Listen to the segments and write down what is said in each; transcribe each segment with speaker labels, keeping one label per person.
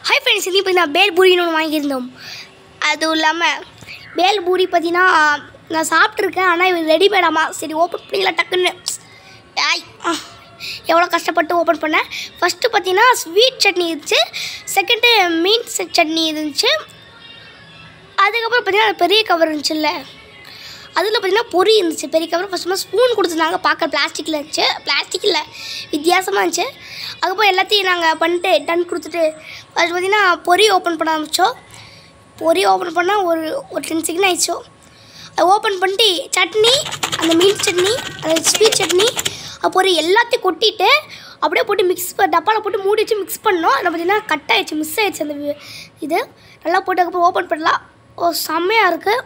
Speaker 1: hi friends இது இப்போ நான் பேல் பூரின்னு ஒன்று வாங்கியிருந்தோம் அதுவும் இல்லாமல் பேல் பூரி பார்த்தீங்கன்னா நான் சாப்பிட்ருக்கேன் ஆனால் இது ரெடிமேடாமா சரி ஓப்பன் பண்ணிக்கலாம் டக்குன்னு ஆய் எவ்வளோ கஷ்டப்பட்டு ஓப்பன் பண்ணேன் ஃபஸ்ட்டு பார்த்தீங்கன்னா ஸ்வீட் சட்னி இருந்துச்சு செகண்டு மீன் சட்னி இருந்துச்சு அதுக்கப்புறம் பார்த்தீங்கன்னா பெரிய கவர் இருந்துச்சுல்ல அதில் பார்த்தீங்கன்னா பொரி இருந்துச்சு பெரிய கவர் ஃபஸ்ட்டு ஸ்பூன் கொடுத்துருந்தாங்க பார்க்க பிளாஸ்டிக்கில் இருந்துச்சு பிளாஸ்டிக் இல்லை வித்தியாசமாக இருந்துச்சு அதுக்கப்புறம் எல்லாத்தையும் நாங்கள் பண்ணிட்டு டன் கொடுத்துட்டு அது பார்த்தீங்கன்னா பொரி ஓப்பன் பண்ண ஆரம்பித்தோம் பொரி ஓப்பன் பண்ணால் ஒரு ஒரு டென் செகண்ட் ஆயிடுச்சோ அது ஓப்பன் பண்ணிட்டு சட்னி அந்த மீன் சட்னி அந்த ஸ்வீட் சட்னி அது பொரி எல்லாத்தையும் கொட்டிட்டு அப்படியே போட்டு மிக்ஸ் டப்பாவில் போட்டு மூடி வச்சு மிக்ஸ் பண்ணோம் அதில் பார்த்தீங்கன்னா கட் ஆயிடுச்சு மிஸ் ஆயிடுச்சு அந்த வி- இது நல்லா போட்டு அதுக்கப்புறம் ஓப்பன் பண்ணலாம் ஓ செம்மையாக இருக்குது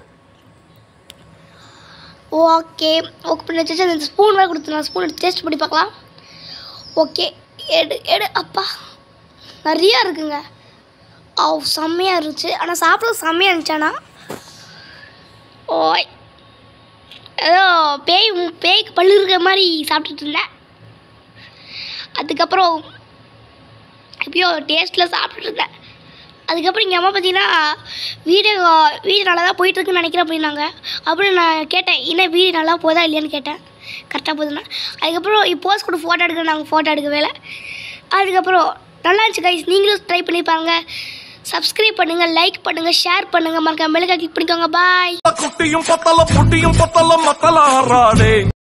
Speaker 1: ஓகே ஓகே பண்ணி வச்சு அந்த ஸ்பூன் வேறு கொடுத்துருந்தேன் ஸ்பூன் எடுத்து டேஸ்ட் பண்ணி பார்க்கலாம் ஓகே எடு எடு அப்பா நிறையா இருக்குங்க ஓ செம்மையாக இருந்துச்சு ஆனால் சாப்பிட செம்மையாக இருந்துச்சு ஆனால் ஓய் ஏதோ பேய் பேய்க்கு பல்லு இருக்கிற மாதிரி சாப்பிட்டுட்டு இருந்தேன் அதுக்கப்புறம் எப்பயோ டேஸ்ட்டில் சாப்பிட்டுட்டு இருந்தேன் அதுக்கப்புறம் எங்கள் அம்மா பார்த்தீங்கன்னா வீடியோ வீடியோ நல்லா தான் போயிட்டுருக்குன்னு நினைக்கிறேன் அப்படின்னாங்க அப்புறம் நான் கேட்டேன் என்ன வீடியோ நல்லா போதா இல்லையான்னு கேட்டேன் கரெக்டாக போகுதுன்னா அதுக்கப்புறம் போஸ்ட் கூட ஃபோட்டோ எடுக்க நாங்கள் ஃபோட்டோ எடுக்க வேலை அதுக்கப்புறம் நல்லா இருந்துச்சு கைஸ் நீங்களும் ட்ரை பண்ணி பாருங்க சப்ஸ்கிரைப் பண்ணுங்கள் லைக் பண்ணுங்கள் ஷேர் பண்ணுங்கள் மறக்காம பெல்லுக்கா கிளிக் பண்ணிக்கோங்க பாய்
Speaker 2: குட்டியும் பத்தல புட்டியும் பத்தல மத்தல ஆறாடே